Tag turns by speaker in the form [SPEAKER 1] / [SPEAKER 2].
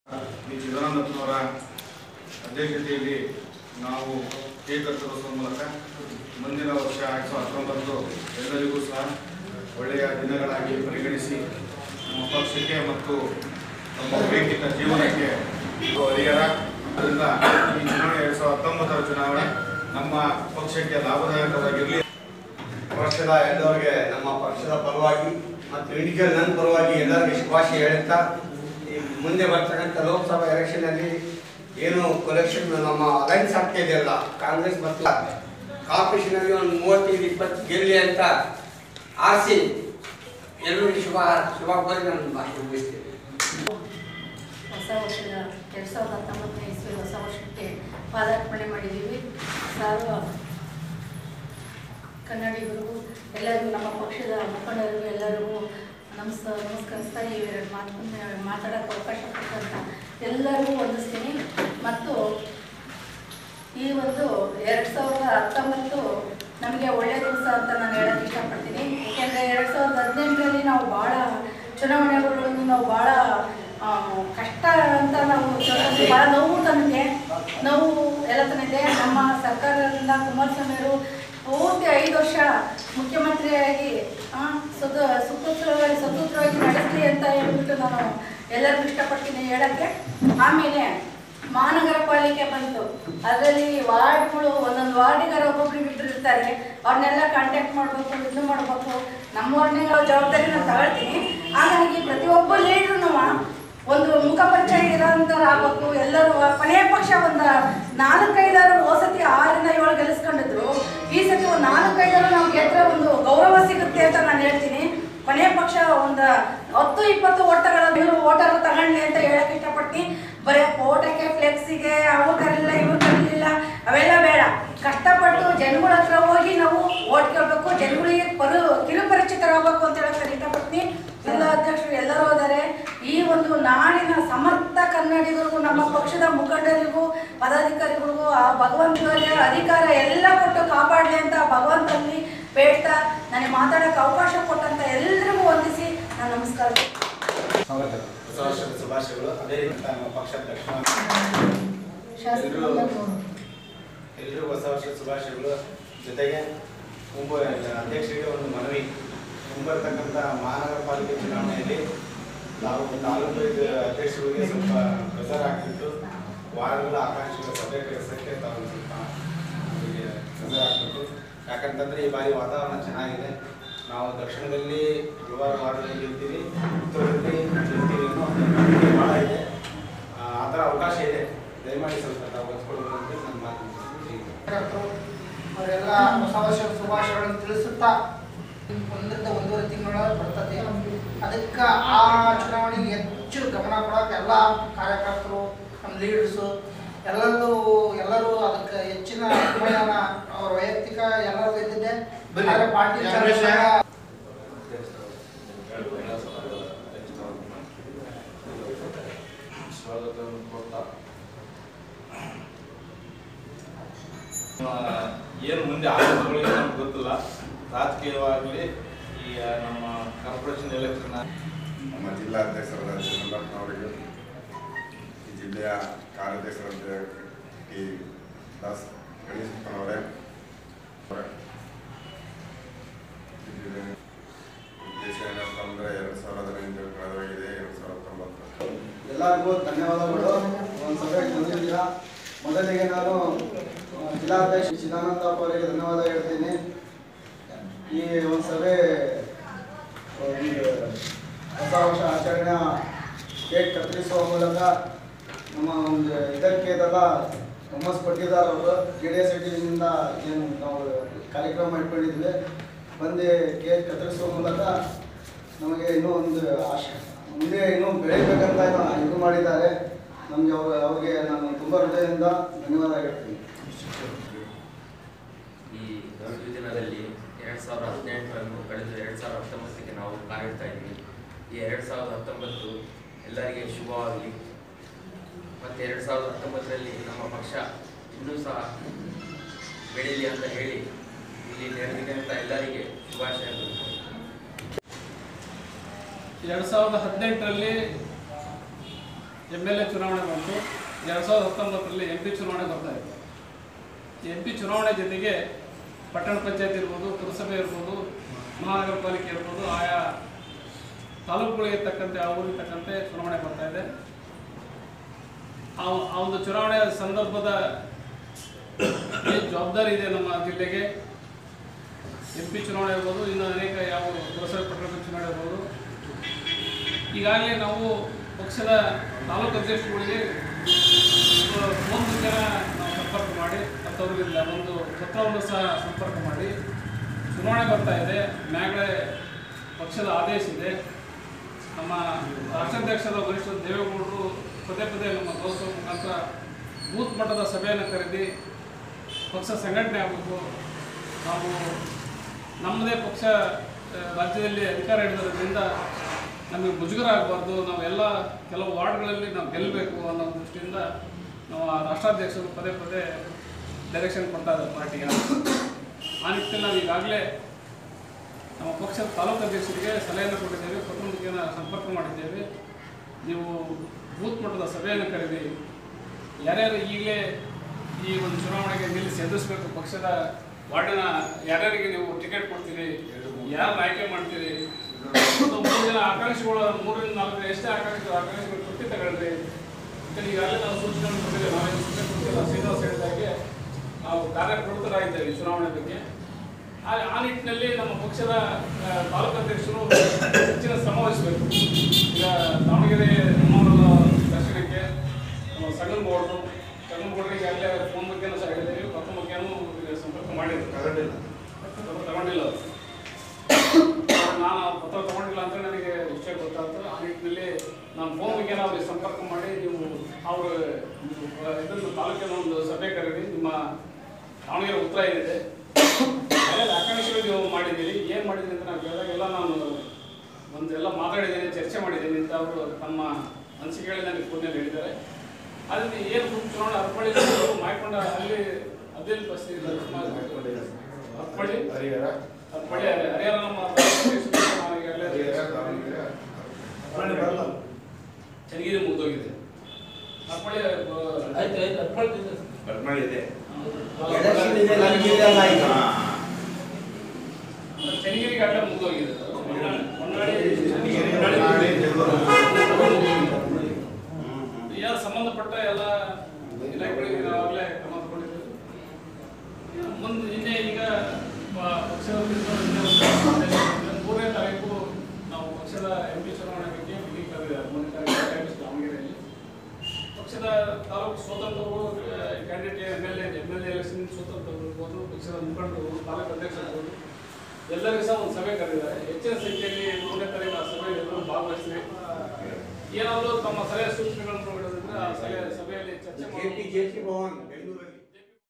[SPEAKER 1] ಈ ಚಿದಾನಂದಪ್ಪನವರ ಅಧ್ಯಕ್ಷತೆಯಲ್ಲಿ ನಾವು ಕೇಕ್ ಕತ್ತರಿಸುವ ಮೂಲಕ ಮುಂದಿನ ವರ್ಷ ಎರಡು ಸಾವಿರದ ಹತ್ತೊಂಬತ್ತು ಎಲ್ಲರಿಗೂ ಸಹ ಒಳ್ಳೆಯ ದಿನಗಳಾಗಿ ಪರಿಗಣಿಸಿ ನಮ್ಮ ಪಕ್ಷಕ್ಕೆ ಮತ್ತು ನಮ್ಮ ವೈಯಕ್ತಿಕ ಜೀವನಕ್ಕೆ ಇದು ಹರಿಹರ ಅದರಿಂದ ಈ ಚುನಾವಣೆ ಎರಡು ಸಾವಿರದ ಹತ್ತೊಂಬತ್ತರ ಚುನಾವಣೆ ನಮ್ಮ ಪಕ್ಷಕ್ಕೆ ಲಾಭದಾಯಕವಾಗಿರಲಿ
[SPEAKER 2] ಪಕ್ಷದ ಎಲ್ಲರಿಗೆ ನಮ್ಮ ಪಕ್ಷದ ಪರವಾಗಿ ಮತ್ತು ಇಡೀ ನನ್ನ ಪರವಾಗಿ ಎಲ್ಲರಿಗೆ ಶುಭಾಶಯ ಹೇಳುತ್ತಾ ಈ ಮುಂದೆ ಬರ್ತಕ್ಕಂಥ ಲೋಕಸಭಾ ಎಲೆಕ್ಷನ್ ಅಲ್ಲಿ ಏನು ಕೊಲೆಕ್ಷನ್ ನಮ್ಮ ಅಲೈನ್ಸ್ ಆಗ್ತಾ ಇದೆಯಲ್ಲ ಕಾಂಗ್ರೆಸ್ ಮತ್ತು ಕಾರ್ಪೊರೇಷನ್ ಅಲ್ಲಿ ಒಂದು ಮೂವತ್ತೈದು ಇಪ್ಪತ್ತು ಗೆಲ್ಲಿ ಅಂತ ಆರಿಸಿ ಎಲ್ಲರಿಗೂ ಶುಭ ಶುಭ ಕೋರಿ ನಾನು ಭಾಷಣ ಮುಗಿಸ್ತೇನೆ
[SPEAKER 3] ಹೊಸ ವರ್ಷದ ಎರಡು ಸಾವಿರದ ಹತ್ತೊಂಬತ್ತನೇ ಇಸ್ವಿ ಹೊಸ ವರ್ಷಕ್ಕೆ ಪಾದಾರ್ಪಣೆ ಮಾಡಿದ್ದೀವಿ ಸರ್ವ ಕನ್ನಡಿಗರಿಗೂ ಎಲ್ಲರಿಗೂ ನಮ್ಮ ಪಕ್ಷದ ಮುಖಂಡರಿಗೂ ಎಲ್ಲರಿಗೂ ನಮಸ್ ನಮಸ್ಕರಿಸ್ತಾ ಈ ಎರಡು ಮಾತನ್ನ ಮಾತಾಡೋಕ್ಕೆ ಅವಕಾಶ ಕೊಟ್ಟಂತ ಎಲ್ಲರಿಗೂ ವಂದಿಸ್ತೀನಿ ಮತ್ತು ಈ ಒಂದು ಎರಡು ಸಾವಿರದ ಹತ್ತೊಂಬತ್ತು ನಮಗೆ ಒಳ್ಳೆಯ ದಿವಸ ಅಂತ ನಾನು ಹೇಳಕ್ಕೆ ಇಷ್ಟಪಡ್ತೀನಿ ಯಾಕೆಂದರೆ ಎರಡು ಸಾವಿರದ ಹದಿನೆಂಟರಲ್ಲಿ ನಾವು ಭಾಳ ಚುನಾವಣೆಗಳನ್ನು ನಾವು ಭಾಳ ಆ, ಕಷ್ಟ ಅಂತ ನಾವು ಚುನಾವಣೆ ಭಾಳ ನೋವು ತಂದಿದೆ ನೋವು ಎಲ್ಲ ತಂದಿದೆ ನಮ್ಮ ಸರ್ಕಾರದಿಂದ ಕುಮಾರಸ್ವಾಮಿಯವರು ಪೂರ್ತಿ ಐದು ವರ್ಷ ಮುಖ್ಯಮಂತ್ರಿಯಾಗಿ ಆ, ಸುದ ಸುಸೂತ್ರವಾಗಿ ಸಸೂತ್ರವಾಗಿ ನಡೆಸಲಿ ಅಂತ ಹೇಳ್ಬಿಟ್ಟು ನಾನು ಎಲ್ಲರಿಗೂ ಇಷ್ಟಪಡ್ತೀನಿ ಹೇಳಕ್ಕೆ ಆಮೇಲೆ ಮಹಾನಗರ ಪಾಲಿಕೆ ಬಂತು ಅದರಲ್ಲಿ ವಾರ್ಡ್ಗಳು ಒಂದೊಂದು ವಾರ್ಡಿಗಾರ ಒಬ್ಬೊಬ್ರಿಗೆ ಇಬ್ಬರು ಇರ್ತಾರೆ ಅವ್ರನ್ನೆಲ್ಲ ಕಾಂಟ್ಯಾಕ್ಟ್ ಮಾಡಬೇಕು ಇದು ಮಾಡಬೇಕು ನಮ್ಮ ವಾರ್ಡ್ನಾಗ ಜವಾಬ್ದಾರಿ ನಾನು ತಗೊಳ್ತೀನಿ ಹಾಗಾಗಿ ಪ್ರತಿಯೊಬ್ಬ ಲೀಡ್ರು ಒಂದು ಮುಖ ಪರಿಚಯ ಇರೋಂಥವ್ರು ಆಗ್ಬೇಕು ಎಲ್ಲರೂ ಕೊನೆಯ ಪಕ್ಷ ಒಂದು ನಾಲ್ಕೈದಾರು ಹೋಸತಿ ಆರರಿಂದ ಏಳು ಗೆಲ್ಲಿಸ್ಕೊಂಡಿದ್ರು ಈ ಸತಿ ಒಂದು ನಾಲ್ಕೈದಾರು ನಾವು ಗೆದ್ರೆ ಒಂದು ಗೌರವ ಸಿಗುತ್ತೆ ಅಂತ ನಾನು ಹೇಳ್ತೀನಿ ಕೊನೆಯ ಪಕ್ಷ ಒಂದು ಹತ್ತು ಇಪ್ಪತ್ತು ಓಟಗಳ ಇವರು ಓಟರ್ ತಗೊಂಡ್ಲಿ ಅಂತ ಹೇಳಕ್ ಇಷ್ಟಪಡ್ತೀನಿ ಬರೀ ಓಟಕ್ಕೆ ಫ್ಲೆಕ್ಸಿಗೆ ಅವು ಕರಲಿಲ್ಲ ಇವ್ರು ಕರಲಿಲ್ಲ ಅವೆಲ್ಲ ಬೇಡ ಕಷ್ಟಪಟ್ಟು ಜನಗಳ ಹತ್ರ ಹೋಗಿ ನಾವು ಓಟ್ ಕೇಳಬೇಕು ಜನಗಳಿಗೆ ಪರು ಕಿರುಪರಿಚಿತರಾಗಬೇಕು ಅಂತ ಹೇಳಕ್ ಇಷ್ಟಪಡ್ತೀನಿ ಎಲ್ಲ ಅಧ್ಯಕ್ಷರು ಎಲ್ಲರೂ ಹೋದರೆ ಈ ಒಂದು ನಾಡಿನ ಸಮರ್ಥ ಕನ್ನಡಿಗರಿಗೂ ನಮ್ಮ ಪಕ್ಷದ ಮುಖಂಡರಿಗೂ ಪದಾಧಿಕಾರಿಗಳಿಗೂ ಆ ಭಗವಂತನಿಗೆ ಅಧಿಕಾರ ಎಲ್ಲ ಕೊಟ್ಟು ಕಾಪಾಡಲಿ ಅಂತ ಭಗವಂತನಲ್ಲಿ ಬೇಡ್ತಾ ನನಗೆ ಮಾತಾಡೋಕ್ಕೆ ಅವಕಾಶ ಕೊಟ್ಟಂತ ಎಲ್ಲರಿಗೂ ವಂದಿಸಿ ನಾನು ನಮಸ್ಕಾರ
[SPEAKER 4] ಹೊಸ ವರ್ಷದ ಶುಭಾಶಯಗಳು ಅದೇ ರೀತಿ ನಮ್ಮ ಪಕ್ಷದ ತಕ್ಷಣ
[SPEAKER 3] ಶಾಸಕರು
[SPEAKER 4] ಎಲ್ಲರಿಗೂ ಹೊಸ ವರ್ಷದ ಶುಭಾಶಯಗಳು ಜೊತೆಗೆ ಮುಂಬ ಅಧ್ಯಕ್ಷರಿಗೆ ಒಂದು ಮನವಿ ಮುಂಬರ್ತಕ್ಕಂಥ ಮಹಾನಗರ ಪಾಲಿಕೆ ಚುನಾವಣೆಯಲ್ಲಿ ನಾವು ತಾಲೂಕು ಇದು ಅಧ್ಯಕ್ಷರಿಗೆ ಸ್ವಲ್ಪ ಪ್ರೆಸರ್ ಆಗ್ತಿತ್ತು ವಾರ್ಡ್ಗಳ ಆಕಾಂಕ್ಷಿಗಳ ಸಭೆ ಕರೆಸೋಕ್ಕೆ ತಾವು ಸ್ವಲ್ಪ ಅವರಿಗೆ ಪ್ರೆಸರ್ ಆಗ್ತಿತ್ತು ಯಾಕಂತಂದ್ರೆ ಈ ಬಾರಿ ವಾತಾವರಣ ಚೆನ್ನಾಗಿದೆ ನಾವು ದಕ್ಷಿಣದಲ್ಲಿ ಹಲವಾರು ವಾರ್ಡ್ಗಳಲ್ಲಿ ಗೆಲ್ತೀವಿ ಉತ್ತರದಲ್ಲಿ ಗೆಲ್ತೀವಿ ಅನ್ನೋ ಒಂದು ನಂಬಿಕೆ ಭಾಳ ಇದೆ ಆ ಆ ಥರ ಅವಕಾಶ ಇದೆ ದಯಮಾಡಿ ಸ್ವಲ್ಪ ತಾವು ಒತ್ಕೊಳ್ಬೇಕು ಅಂತ ನನ್ನ ಮಾತು ಮುಗಿಸ್ತೀನಿ.
[SPEAKER 5] ಅವರೆಲ್ಲ ಹೊಸ ವರ್ಷದ ಶುಭಾಶಯಗಳನ್ನು ತಿಳಿಸುತ್ತಾ ಒಂದರಿಂದ ಒಂದೂವರೆ ತಿಂಗಳ ಬರ್ತದೆ ಅದಕ್ಕೆ ಆ ಚುನಾವಣೆಗೆ ಹೆಚ್ಚು ಗಮನ ಕೊಡೋಕೆ ಎಲ್ಲ ಕಾರ್ಯಕರ್ತರು ನಮ್ಮ ಲೀಡರ್ಸು ಎಲ್ಲರೂ ಎಲ್ಲರೂ ಅದಕ್ಕೆ ಹೆಚ್ಚಿನ ಅಭಿಮಾನ ಅವ್ರ ವೈಯಕ್ತಿಕ ಎಲ್ಲರೂ ಇದ್ದಿದೆ ಆದರೆ ಪಾರ್ಟಿ
[SPEAKER 6] ಏನು ಮುಂದೆ ಆಗೋದು ನಮ್ಗೆ ಗೊತ್ತಿಲ್ಲ ರಾಜಕೀಯವಾಗಲಿ ಈ ನಮ್ಮ ಕಾರ್ಪೊರೇಷನ್ ಎಲೆಕ್ಷನ್
[SPEAKER 7] ನಮ್ಮ ಜಿಲ್ಲಾಧ್ಯಕ್ಷರಾದ ಚಂದ್ರಪ್ಪನವರಿಗೆ ಈ ಜಿಲ್ಲೆಯ ಕಾರ್ಯಾಧ್ಯಕ್ಷರಾದ ಟಿ ದಾಸ್ ಗಣೇಶಪ್ಪನವರೇ ಈ ಜಿಲ್ಲೆ ಉದ್ದೇಶ ಏನಪ್ಪ ಅಂದರೆ ಎರಡು ಸಾವಿರದ ಹದಿನೆಂಟು ಕಳೆದೋಗಿದೆ ಎರಡು ಸಾವಿರದ ಹತ್ತೊಂಬತ್ತು
[SPEAKER 8] ಎಲ್ಲರಿಗೂ ಧನ್ಯವಾದಗಳು ಒಂದು ಸಭೆಗೆ ಬಂದಿದ್ದೀರಾ ಮೊದಲಿಗೆ ನಾನು ಆ, ಜಿಲ್ಲಾಧ್ಯಕ್ಷ ಚಿದಾನಂದಪ್ಪ ಅವರಿಗೆ ಧನ್ಯವಾದ ಹೇಳ್ತೀನಿ ಈ ಒಂದು ಸಭೆ ಒಂದು ಹೊಸ ವರ್ಷ ಆಚರಣೆ ಕೇಕ್ ಕತ್ತರಿಸುವ ಮೂಲಕ ನಮ್ಮ ಒಂದು ಇದಕ್ಕೆ ಇದೆಲ್ಲ ಹುಮ್ಮಸ್ ಕೊಟ್ಟಿದ್ದಾರೆ ಅವರು ಜೆ ಡಿ ಎಸ್ ನಿಂದ ಏನು ನಾವು ಕಾರ್ಯಕ್ರಮ ಇಟ್ಕೊಂಡಿದ್ವಿ ಬಂದು ಕೇಕ್ ಕತ್ತರಿಸುವ ಮೂಲಕ ನಮಗೆ ಇನ್ನೂ ಒಂದು ಆಶೆ ಮುಂದೆ ಇನ್ನೂ ಬೆಳೀಬೇಕಂತ ಏನೋ ಇದು ಮಾಡಿದ್ದಾರೆ ನಮಗೆ ಅವರು ಅವ್ರಿಗೆ ನಾನು ತುಂಬ ಹೃದಯದಿಂದ ಧನ್ಯವಾದ ಹೇಳ್ತೀನಿ
[SPEAKER 9] ಈ ದೊಡ್ಡ ದಿನದಲ್ಲಿ ಎರಡು ಸಾವಿರದ ಹದಿನೆಂಟರನ್ನು ಕಳೆದು ಎರಡು ಸಾವಿರದ ಹತ್ತೊಂಬತ್ತಕ್ಕೆ ನಾವು ಕಾಲಿಡ್ತಾ ಇದ್ದೀವಿ ಈ ಎರಡು ಸಾವಿರದ ಹತ್ತೊಂಬತ್ತು ಎಲ್ಲರಿಗೆ ಶುಭವಾಗಲಿ ಮತ್ತು ಎರಡು ಸಾವಿರದ ಹತ್ತೊಂಬತ್ತರಲ್ಲಿ ನಮ್ಮ ಪಕ್ಷ ಇನ್ನೂ ಸಹ ಬೆಳೀಲಿ ಅಂತ ಹೇಳಿ ಇಲ್ಲಿ ನೆರೆದಿದ್ದಂಥ ಎಲ್ಲರಿಗೆ ಶುಭಾಶಯಗಳು
[SPEAKER 10] ಎರಡು ಸಾವಿರದ ಹದಿನೆಂಟರಲ್ಲಿ ಎಮ್ ಎಲ್ ಎ ಚುನಾವಣೆ ಬಂತು ಎರಡು ಸಾವಿರದ ಹತ್ತೊಂಬತ್ತರಲ್ಲಿ ಎಂ ಪಿ ಚುನಾವಣೆ ಬರ್ತಾ ಇದೆ ಎಂ ಪಿ ಚುನಾವಣೆ ಜೊತೆಗೆ ಪಟ್ಟಣ ಪಂಚಾಯತ್ ಇರ್ಬೋದು ಪುರಸಭೆ ಇರ್ಬೋದು ಮಹಾನಗರ ಪಾಲಿಕೆ ಇರ್ಬೋದು ಆಯಾ ತಾಲೂಕುಗಳಿಗೆ ತಕ್ಕಂತೆ ಆ ಊರಿಗೆ ತಕ್ಕಂತೆ ಚುನಾವಣೆ ಬರ್ತಾ ಇದೆ ಆ ಆ ಒಂದು ಚುನಾವಣೆಯ ಸಂದರ್ಭದ ಏನು ಜವಾಬ್ದಾರಿ ಇದೆ ನಮ್ಮ ಜಿಲ್ಲೆಗೆ ಎಂ ಪಿ ಚುನಾವಣೆ ಇರ್ಬೋದು ಇನ್ನು ಅನೇಕ ಯಾವ ಪುರಸಭೆ ಪಟ್ಟಣ ಚುನಾವಣೆ ಇರ್ಬೋದು ಈಗಾಗಲೇ ನಾವು ಪಕ್ಷದ ತಾಲೂಕು ಅಧ್ಯಕ್ಷರುಗಳಿಗೆ ಆ, ಒಂದು ಜನ ನಾವು ಸಂಪರ್ಕ ಮಾಡಿ ಮತ್ತು ಅವರಿಂದ ಒಂದು ಪತ್ರವನ್ನು ಸಹ ಸಂಪರ್ಕ ಮಾಡಿ ಚುನಾವಣೆ ಬರ್ತಾ ಇದೆ ಮ್ಯಾಗಡೆ ಪಕ್ಷದ ಆದೇಶ ಇದೆ ನಮ್ಮ ರಾಷ್ಟ್ರಾಧ್ಯಕ್ಷರ ವರಿಷ್ಠ ದೇವೇಗೌಡರು ಪದೇ ಪದೇ ನಮ್ಮ ಗೌರವ ಮುಖಾಂತರ ಬೂತ್ ಮಟ್ಟದ ಸಭೆಯನ್ನು ಕರೆದಿ ಪಕ್ಷ ಸಂಘಟನೆ ಆಗಬೇಕು ನಾವು ನಮ್ಮದೇ ಪಕ್ಷ ಆ, ರಾಜ್ಯದಲ್ಲಿ ಅಧಿಕಾರ ಹಿಡಿದಿರೋದ್ರಿಂದ ನಮಗೆ ಮುಜುಗರ ಆಗಬಾರ್ದು ನಾವೆಲ್ಲ ಕೆಲವು ವಾರ್ಡ್ಗಳಲ್ಲಿ ನಾವು ಗೆಲ್ಲಬೇಕು ಅನ್ನೋ ದೃಷ್ಟಿಯಿಂದ ನಾವು ಆ ರಾಷ್ಟ್ರಾಧ್ಯಕ್ಷರು ಪದೇ ಪದೇ ಡೈರೆಕ್ಷನ್ ಕೊಡ್ತಾ ಇದ್ದಾರೆ ಪಾರ್ಟಿಗೆ ಆ ನಿಟ್ಟಿನಲ್ಲಿ ನಾವು ಈಗಾಗಲೇ ನಮ್ಮ ಪಕ್ಷದ ತಾಲೂಕು ಅಧ್ಯಕ್ಷರಿಗೆ ಸಲಹೆಯನ್ನು ಕೊಟ್ಟಿದ್ದೇವೆ ಪತ್ರಮುಖಿಯನ್ನು ಸಂಪರ್ಕ ಮಾಡಿದ್ದೇವೆ ನೀವು ಬೂತ್ ಮಟ್ಟದ ಸಭೆಯನ್ನು ಕರೆದಿ ಯಾರ್ಯಾರು ಈಗಲೇ ಈ ಒಂದು ಚುನಾವಣೆಗೆ ನಿಲ್ಲಿಸಿ ಎದುರಿಸಬೇಕು ಪಕ್ಷದ ವಾರ್ಡಿನ ಯಾರ್ಯಾರಿಗೆ ನೀವು ಟಿಕೆಟ್ ಕೊಡ್ತೀರಿ ಯಾರನ್ನ ಆಯ್ಕೆ ಮಾಡ್ತೀರಿ ಒಂದು ಮೂರು ಜನ ಆಕಾಂಕ್ಷಿಗಳು ಮೂರರಿಂದ ನಾಲ್ಕು ಎಷ್ಟೇ ಆಕಾಂಕ್ಷಿಗಳು ಆಕಾಂಕ್ಷಿಗಳು ಕೊಟ್ಟಿ ತಗೊಳ್ರಿ ಅಂತ ಈಗಾಗಲೇ ನಾವು ಸೂಚನೆ ಕೊಟ್ಟಿದ್ದೇವೆ ನಾವೇನು ಸೂಚನೆ ಕೊಟ್ಟಿಲ್ಲ ಶ್ರೀನಿವಾಸ ಹೇಳಿದಾಗೆ ನಾವು ಕಾರ್ಯಪ್ರವೃತ್ತರಾಗಿದ್ದೇವೆ ಈ ಚುನಾವಣೆ ಬಗ್ಗೆ ಆ ಆ ನಿಟ್ಟಿನಲ್ಲಿ ನಮ್ಮ ಪಕ್ಷದ ಆ, ತಾಲೂಕು ಅಧ್ಯಕ್ಷರು ಹೆಚ್ಚಿನ ಶ್ರಮ ವಹಿಸಬೇಕು ಈಗ ದಾವಣಗೆರೆ ನಿಮ್ಮವರ ದರ್ಶನಕ್ಕೆ ನಮ್ಮ ಸಂಗನಗೌಡರು ಸಂಗನಗೌಡರಿಗೆ ಅಲ್ಲೇ ಫೋನ್ ಬಗ್ಗೆನೂ ಸಹ ಹೇಳಿದ್ದೀವಿ ಪತ್ರ ಬಗ್ಗೆನೂ ಈಗ ಸಂಪರ್ಕ ಮಾಡಿದ್ರು ಪತ್ರ ತಗೊಂಡಿಲ್ಲ ಅವ್ರು. ನಾನು ಪತ್ರ ತಗೊಂಡಿಲ್ಲ ಅಂತ ನನಗೆ ವಿಷಯ ಗೊತ್ತಾಯ್ತು ಆ ನಿಟ್ಟಿನಲ್ಲಿ ನಾನು ಫೋನ್ ಮುಖೇನ ಅವ್ರಿಗೆ ಸಂಪರ್ಕ ಮಾಡಿ ನೀವು ಅವ್ರ ಇದನ್ನು ತಾಲೂಕಿನ ಒಂದು ಸಭೆ ಕರೀರಿ ನಿಮ್ಮ ದಾವಣಗೆರೆ ಉತ್ತರ ಏನಿದೆ ಎಲ್ಲ ಆಕಾಂಕ್ಷೆಗಳು ನೀವು ಮಾಡಿದ್ದೀರಿ ಏನು ಮಾಡಿದ್ದೀರಿ ಅಂತ ನಾನು ಕೇಳಿದಾಗೆಲ್ಲ ನಾನು ಒಂದು ಎಲ್ಲ ಮಾತಾಡಿದ್ದೀನಿ ಚರ್ಚೆ ಮಾಡಿದ್ದೀನಿ ಅಂತ ಅವರು ತಮ್ಮ ಅನಿಸಿಕೆಗಳು ನನಗೆ ಫೋನಲ್ಲಿ ಹೇಳಿದ್ದಾರೆ ಅಲ್ಲಿ ಏನು ಚುನಾವಣೆ ಅರ್ಪಣೆ ಮಾಡ್ಕೊಂಡ ಅಲ್ಲಿ ಅದೇನು ಪರಿಸ್ಥಿತಿ ಇಲ್ಲ ಸುಮಾರು ಅರ್ಪಣೆ
[SPEAKER 1] ಹರಿಹರ
[SPEAKER 10] ಅರ್ಪಣೆ ಹರಿಹರ ನಮ್ಮ ನಾನು ಈಗಾಗಲೇ ಚನ್ನಗಿರಿ ಮುಗಿದೋಗಿದೆ ಅರ್ಪಣೆ ಆಯ್ತು ಆಯ್ತು ಅರ್ಪಣೆ
[SPEAKER 2] ಇದೆ ನನಗಿದೆ ಅಲ್ಲ ಈಗ.
[SPEAKER 10] ಚನ್ನಗಿರಿಗೆ ಅಡ್ಡ ಮುಗಿದೋಗಿದೆ ಹೊನ್ನಾಳಿ ಯಾರು ಸಂಬಂಧಪಟ್ಟ ಎಲ್ಲ ಇಲಾಖೆಗಳಿಗೆ ನಾವಾಗಲೇ ಕ್ರಮ ತಗೊಂಡಿದ್ದೀವಿ ಮುಂದೆ ನಿನ್ನೆ ಈಗ ಪ- ಪಕ್ಷದ ವತಿಯಿಂದ ನಿನ್ನೆ ಒಂದು ಮೂರನೇ ತಾರೀಕು ನಾವು ಪಕ್ಷದ ಎಂ ಪಿ ಚುನಾವಣೆ ಬಗ್ಗೆ ಮೀಟಿಂಗ್ ಕರೆದಿದ್ದಾರೆ ಮೂರನೇ ತಾರೀಕು ಕ್ಯಾಂಡಿಡೇಟ್ ದಾವಣಗೆರೆಯಲ್ಲಿ ಪಕ್ಷದ ತಾಲೂಕು ಸ್ವತಂತ್ರರು candidate M L A M L A election ಸ್ವತಂತ್ರರು ಇರ್ಬೋದು ಪಕ್ಷದ ಮುಖಂಡರು ತಾಲೂಕು ಅಧ್ಯಕ್ಷರು ಎಲ್ಲರಿಗೂ ಸಹ ಒಂದು ಸಭೆ ಕರೆದಿದ್ದಾರೆ ಹೆಚ್ಚಿನ ಸಂಖ್ಯೆಯಲ್ಲಿ ಮೂರನೇ ತಾರೀಕು ಆ ಸಭೆಯಲ್ಲಿ ಎಲ್ಲರೂ ಭಾಗವಹಿಸಿದೆ ಏನಾದರೂ ತಮ್ಮ ಸಲಹೆ ಸೂಚನೆಗಳನ್ನು ನೀಡೋದಿದ್ರೆ ಆ ಸಲಹೆ ಸಭೆಯಲ್ಲಿ ಚರ್ಚೆ
[SPEAKER 2] ಕೆ ಪಿ
[SPEAKER 10] ಮಾಡಿ
[SPEAKER 2] ಜೆ ಸಿ ಭವನ್ ಬೆಂಗಳೂರು